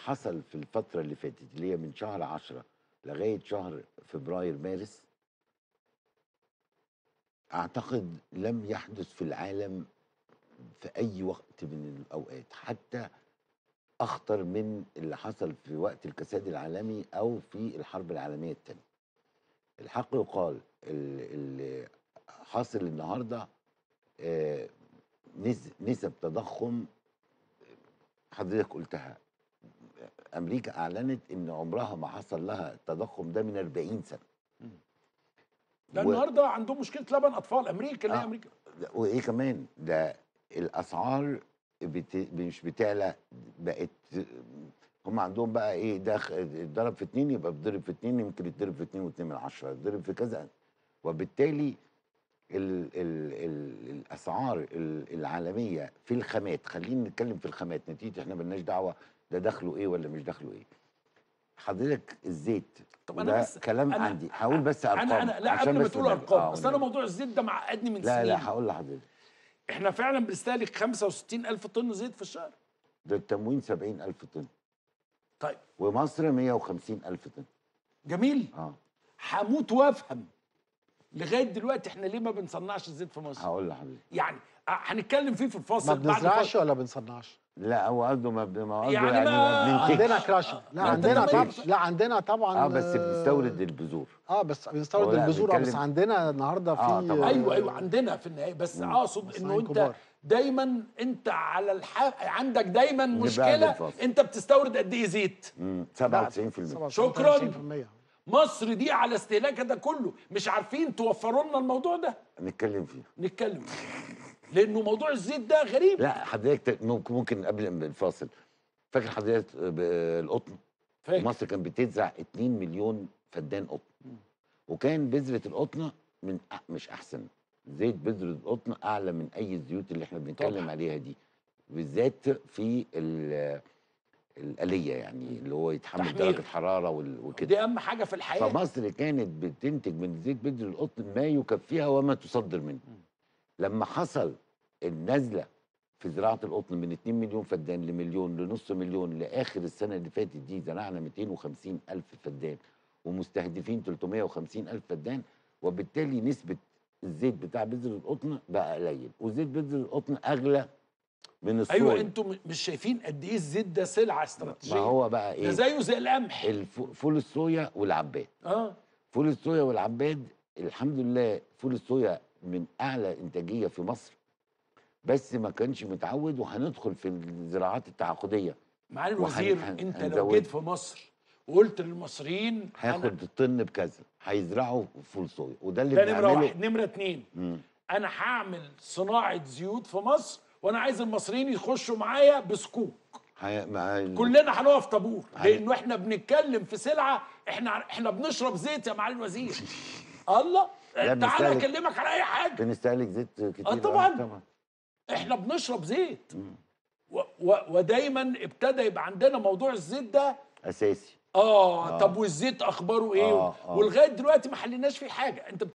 حصل في الفتره اللي فاتت اللي هي من شهر 10 لغايه شهر فبراير مارس اعتقد لم يحدث في العالم في اي وقت من الاوقات حتى اخطر من اللي حصل في وقت الكساد العالمي او في الحرب العالميه الثانيه الحق يقال ال- اللي حاصل النهارده آه، نس- نسب تضخم حضرتك قلتها امريكا اعلنت ان عمرها ما حصل لها التضخم ده من 40 سنه ده و- النهارده عندهم مشكله لبن اطفال امريكا اللي هي آه. امريكا وايه كمان ده الاسعار بت... مش بتعلى بقت هم عندهم بقى ايه ده خ- اتضرب في اتنين يبقى بيتضرب في اتنين يمكن يتضرب في اتنين واتنين من عشرة يتضرب في كذا وبالتالي ال ال ال الاسعار ال- العالميه في الخامات خلينا نتكلم في الخامات نتيجه احنا ملناش دعوه ده دخله ايه ولا مش دخله ايه حضرتك الزيت طب أنا وده بس- كلام أنا- عندي هقول بس ارقام انا انا لا عشان قبل ما بس تقول نبقى- ارقام آه، اصل انا ونبقى- موضوع الزيت ده معقدني من لا سنين لا هقول لحضرتك احنا فعلا بنستهلك 65 الف طن زيت في الشهر ده التموين 70000 طن طيب ومصر 150000 طن جميل اه هموت وافهم لغايه دلوقتي احنا ليه ما بنصنعش الزيت في مصر هقول لحضرتك يعني آه، هنتكلم فيه في الفاصل ما بعد بنزرعش الفاصل. ولا بنصنعش لا هو قصده ما ب- ما قصده يعني يعني, ما- ما عندنا بننتجش كراشر لا ما أنت عندنا طبعا بتنتجش. لا عندنا طبعا اه بس آه، بنستورد البذور اه بس بنستورد هو لا، البذور آه، بس بنتكلم- عندنا النهارده في آه، طبعاً. ايوه ايوه عندنا في النهايه بس اقصد انه مصنعين انت كبار. دايما انت على الح... عندك دايما نبقى مشكله بالفاصل. انت بتستورد قد ايه زيت مم، لا، 97% شكراً. 97%. مصر دي على استهلاكها ده كله مش عارفين توفروا لنا الموضوع ده نتكلم فيه نتكلم لانه موضوع الزيت ده غريب لا حضرتك ممكن ممكن قبل الفاصل فاكر حضرتك ب- القطن فاكر مصر كانت بتزرع 2 مليون فدان قطن وكان بذره القطن من أ- مش احسن زيت بذره القطن اعلى من اي الزيوت اللي احنا بنتكلم طبعاً. عليها دي بالذات في ال- الآلية يعني اللي هو يتحمل تحمير. درجة حرارة وال- وكده دي اهم حاجه في الحياه فمصر كانت بتنتج من زيت بذر القطن ما يكفيها وما تصدر منه لما حصل النزله في زراعه القطن من 2 مليون فدان لمليون لنص مليون لاخر السنه اللي فاتت دي زرعنا 250 الف فدان ومستهدفين 350 الف فدان وبالتالي نسبه الزيت بتاع بذر القطن بقى قليل وزيت بذر القطن اغلى من الصويا ايوه انتوا م- مش شايفين قد ايه الزيت ده سلعه استراتيجيه ما هو بقى ده ايه زيه زي القمح الف- فول الصويا والعباد اه فول الصويا والعباد الحمد لله فول الصويا من اعلى انتاجيه في مصر بس ما كانش متعود وهندخل في الزراعات التعاقديه معالي وهن- الوزير هن- انت لو هنزود. جيت في مصر وقلت للمصريين أنا- هياخد الطن بكذا هيزرعوا فول صويا وده اللي ده نمره بنعمله واحد نمره اتنين مم. انا هعمل صناعه زيوت في مصر وانا عايز المصريين يخشوا معايا بسكوك هي... مع... كلنا هنقف طابور هي- لانه احنا بنتكلم في سلعه احنا احنا بنشرب زيت يا معالي الوزير الله لا، تعالى بنستهلك- اكلمك على اي حاجه بنستهلك زيت كتير آه، طبعاً. طبعا احنا بنشرب زيت و و ودايما ابتدى يبقى عندنا موضوع الزيت ده اساسي آه, آه. طب والزيت اخباره ايه آه، آه. ولغايه دلوقتي ما حليناش فيه حاجه انت